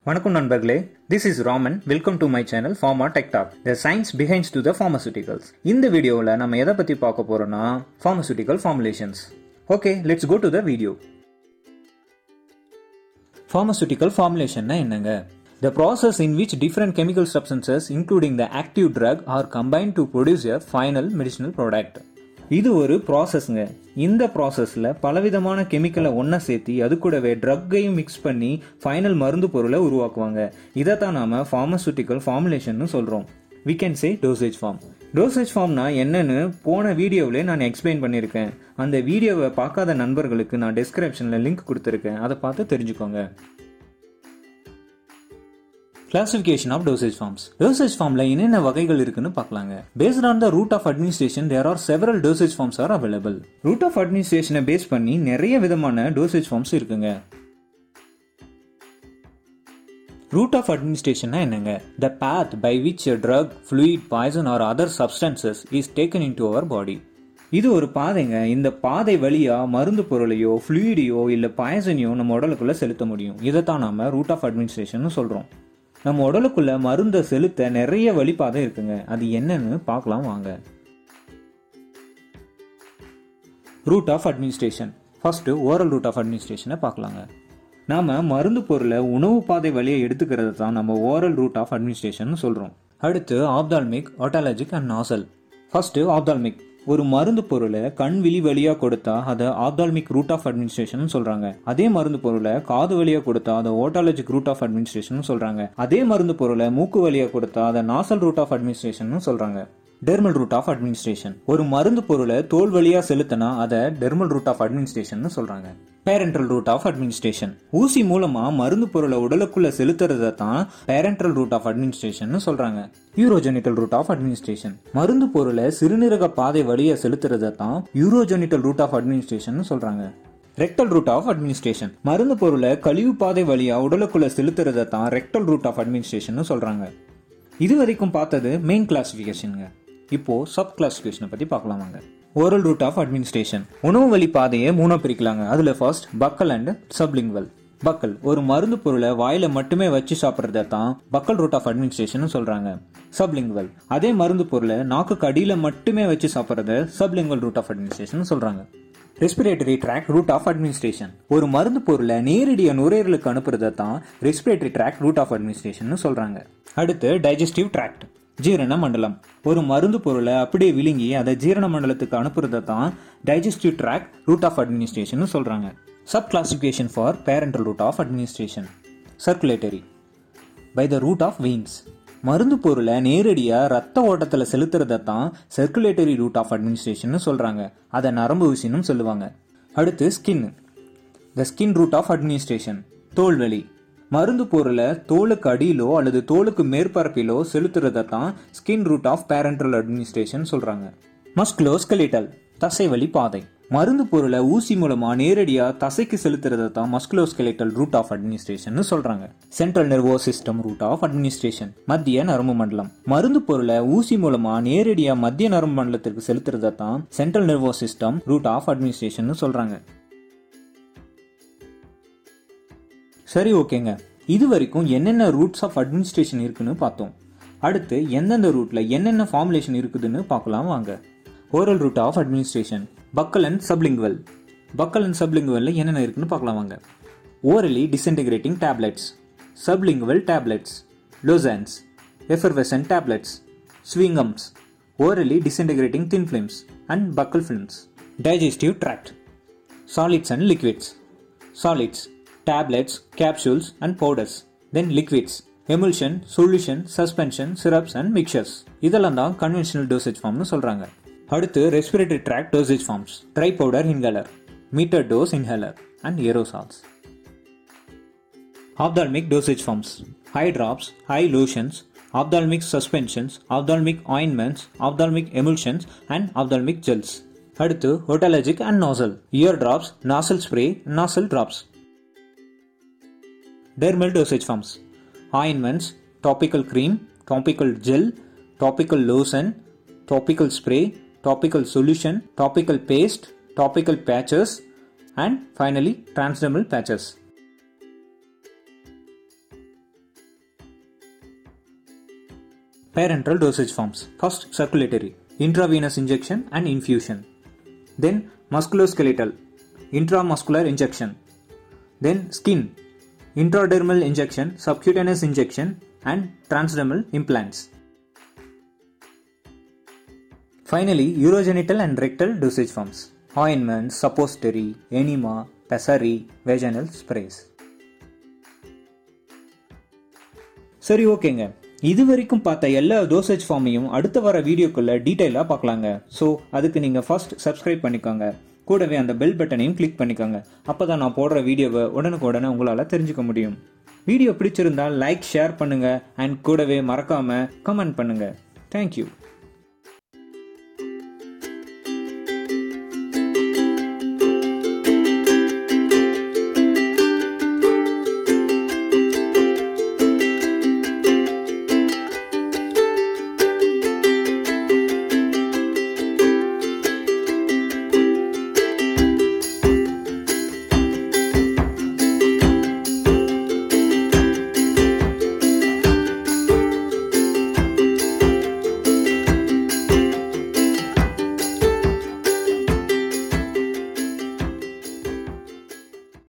வணக்கம் நண்பர்களே this is Raman welcome to my channel pharma tech talk the science behinds to the pharmaceuticals இந்த வீடியோவில் நம்ம எதை பற்றி பார்க்க போகிறோம்னா pharmaceutical formulations okay let's go to the video Pharmaceutical formulation என்னங்க The process in which different chemical substances including the active drug are combined to produce a final medicinal product. இது ஒரு ப்ராசஸ்ங்க இந்த ப்ராசஸில் பலவிதமான கெமிக்கலை ஒன்றா சேர்த்து அது கூடவே ட்ரக்கையும் மிக்ஸ் பண்ணி ஃபைனல் மருந்து பொருளை உருவாக்குவாங்க இதை தான் நாம் ஃபார்மசூட்டிக்கல் ஃபார்முலேஷன் சொல்கிறோம் we can say dosage form dosage ஃபார்ம்னா என்னன்னு போன வீடியோவிலே நான் எக்ஸ்பிளைன் பண்ணியிருக்கேன் அந்த வீடியோவை பார்க்காத நண்பர்களுக்கு நான் டிஸ்கிரிப்ஷனில் லிங்க் கொடுத்துருக்கேன் அதை பார்த்து தெரிஞ்சுக்கோங்க classification of dosage forms dosage ஃபார்ம்ல என்னென்ன வகைகள் இருக்குன்னு பார்க்கலாங்க based on the route of administration there are several dosage forms are available route of அட்மினிஸ்ட்ரேஷனை பேஸ் பண்ணி நிறைய விதமான டோசேஜ் ஃபார்ம்ஸ் இருக்குங்க ரூட் ஆஃப் அட்மினிஸ்ட்ரேஷன்னா என்னங்க the path by which a drug fluid poison or other substances is taken into our body இது ஒரு பாதைங்க இந்த பாதை வழியா மருந்து பொருளையோ ஃப்ளூயிடையோ இல்லை பாய்சனையோ நம்ம உடலுக்குள்ள செலுத்த முடியும் இதைத்தான் நாம ரூட் ஆஃப் அட்மினிஸ்ட்ரேஷன் சொல்றோம் நம்ம உடலுக்குள்ள மருந்தை செலுத்த நிறைய வழிபாதை இருக்குங்க அது என்னன்னு பார்க்கலாம் வாங்க route of administration first oral route of அட்மினிஸ்ட்ரேஷனை பார்க்கலாங்க நாம மருந்து பொருளை உணவு பாதை வழியை எடுத்துக்கிறது தான் நம்ம ஓரல் ரூட் ஆஃப் அட்மினிஸ்ட்ரேஷன் சொல்றோம் அடுத்து ophthalmic otologic and nasal first ophthalmic ஒரு மருந்து பொருளை கண் விழி வழியா கொடுத்தா அதை ஆப்தால்மிக் ரூட் ஆஃப் அட்மினிஸ்ட்ரேஷன் சொல்றாங்க அதே மருந்து பொருளை காது வழியா கொடுத்தா அதை ஓட்டாலஜிக் ரூட் ஆஃப் அட்மினிஸ்ட்ரேஷன் சொல்றாங்க அதே மருந்து பொருளை மூக்கு வழியா கொடுத்தா அதை நாசல் ரூட் ஆஃப் அட்மினிஸ்ட்ரேஷன் சொல்றாங்க டெர்மல் ரூட் ஆஃப் அட்மினிஸ்ட்ரேஷன் ஒரு மருந்து பொருளை தோல் வழியா செலுத்தினா அதை டெர்மல் ரூட் ஆஃப் அட்மினிஸ்ட்ரேஷன் சொல்றாங்க பேரண்டல் ரூட் ஆஃப் அட்மினிஸ்ட்ரேஷன் ஊசி மூலமா மருந்து பொருளை உடலுக்குள்ள செலுத்துறத தான் பேரண்டல் ரூட் ஆஃப் அட்மினிஸ்ட்ரேஷன் சொல்றாங்க யூரோஜெனிட்டல் ரூட் ஆஃப் அட்மினிஸ்ட்ரேஷன் மருந்து பொருளை சிறுநீரக பாதை வழியா செலுத்துறத தான் யூரோஜெனிட்டல் ரூட் ஆஃப் அட்மினிஸ்ட்ரேஷன் சொல்றாங்க ரெக்டல் ரூட் ஆஃப் அட்மினிஸ்ட்ரேஷன் மருந்து பொருளை கழிவு பாதை வழியா உடலுக்குள்ள செலுத்துறத தான் ரெக்டல் ரூட் ஆஃப் அட்மினிஸ்ட்ரேஷன் சொல்றாங்க இது வரைக்கும் பார்த்தது மெயின் கிளாசிஃபிகேஷனுங்க இப்போ சப் கிளாசிஃபிகேஷனை பத்தி பார்க்கலாம் வாங்க ஓரல் ரூட் ஆஃப் அட்மினிஸ்ட்ரேஷன் உணவு வழி பாதையை மூணா பிரிக்கலாங்க அதுல first buccal and sublingual buccal ஒரு மருந்து பொருளை வாயில மட்டுமே வச்சு சாப்பிட்றத தான் பக்கல் ரூட் ஆஃப் அட்மினிஸ்ட்ரேஷன் சொல்றாங்க சப்லிங்குவல் அதே மருந்து பொருளை நாக்குக்கு அடியில மட்டுமே வச்சு சாப்பிட்றத சப்லிங்குவல் ரூட் ஆஃப் அட்மினிஸ்ட்ரேஷன் சொல்றாங்க respiratory tract route of administration ஒரு மருந்து பொருளை நேரடியாக நுரையீரலுக்கு அனுப்புறதை தான் respiratory tract route of administration சொல்றாங்க அடுத்து டைஜஸ்டிவ் ட்ராக்ட் ஜீரண மண்டலம் ஒரு மருந்து பொருளை அப்படியே விழுங்கி அதை ஜீரண மண்டலத்துக்கு அனுப்புறதை தான் digestive tract route of administration சொல்றாங்க sub classification for parenteral route of administration circulatory by the route of veins மருந்து பொருளை நேரடியாக ரத்த ஓட்டத்தில் செலுத்துறதை தான் சர்க்குலேட்டரி ரூட் ஆஃப் அட்மினிஸ்ட்ரேஷன் சொல்கிறாங்க அதை நரம்பு ஊசினும் சொல்லுவாங்க அடுத்து skin the skin route of administration தோல்வெளி மருந்து பொருளை தோலுக்கு அடியிலோ அல்லது தோலுக்கு மேற்பரப்பிலோ செலுத்துறதை தான் skin route of parenteral administration சொல்கிறாங்க மஸ்குலோஸ்கெலிட்டல் தசைவழி பாதை மருந்து பொருளை ஊசி மூலமா நேரடியா தசைக்கு செலுத்துறதை தான் மஸ்குலோஸ்கெலிட்டல் ரூட் ஆஃப் அட்மினிஸ்ட்ரேஷன் சொல்றாங்க central nervous system route of administration மத்திய நரம்பு மண்டலம் மருந்து பொருளை ஊசி மூலமா நேரடியா மத்திய நரம்பு மண்டலத்திற்கு செலுத்துறதை தான் central nervous system route of administration சொல்றாங்க சரி ஓகேங்க இது வரைக்கும் என்னென்ன ரூட்ஸ் ஆஃப் அட்மினிஸ்ட்ரேஷன் இருக்குன்னு பார்த்தோம் அடுத்து எந்தெந்த ரூட்ல என்னென்ன ஃபார்முலேஷன் இருக்குதுன்னு பார்க்கலாம் வாங்க oral route of administration buccal and sublingual buccal and சப்லிங்குவல்ல என்னென்ன இருக்குன்னு பார்க்கலாம் வாங்க orally disintegrating tablets sublingual tablets lozenges effervescent tablets chewing gums orally disintegrating thin films and buccal films digestive tract solids and liquids solids tablets, capsules and powders. Then liquids, emulsion, solution, suspension, syrups and mixtures. இதெல்லாம் தான் conventional dosage ஃபார்ம்னு சொல்றாங்க அடுத்து respiratory tract dosage forms dry powder inhaler metered dose inhaler and aerosols ophthalmic dosage forms eye drops eye lotions ophthalmic suspensions ophthalmic ointments ophthalmic emulsions and ophthalmic gels அடுத்து otologic and nasal ear drops nasal spray nasal drops dermal dosage forms ointments topical cream topical gel topical lotion topical spray topical solution topical paste topical patches and finally transdermal patches Parenteral dosage forms. First, circulatory, intravenous injection and infusion. Then, musculoskeletal, intramuscular injection. Then, skin, intradermal injection, subcutaneous injection, and transdermal implants. Finally, urogenital and rectal dosage forms. Ointments, suppository, enema, pessary, vaginal sprays. சரி ஓகேங்க இது வரைக்கும் பார்த்த எல்லா dosage ஃபார்மையும் அடுத்த வர வீடியோக்குள்ள டீட்டெயிலாக பார்க்கலாங்க ஸோ அதுக்கு நீங்கள் ஃபர்ஸ்ட் சப்ஸ்கிரைப் பண்ணிக்கோங்க கூடவே அந்த பெல் பட்டனையும் கிளிக் பண்ணிக்கோங்க அப்போ தான் நான் போடுற வீடியோவை உடனுக்குடனே உங்களால் தெரிஞ்சுக்க முடியும் வீடியோ பிடிச்சிருந்தால் லைக் ஷேர் பண்ணுங்கள் அண்ட் கூடவே மறக்காமல் கமெண்ட் பண்ணுங்கள் தேங்க்யூ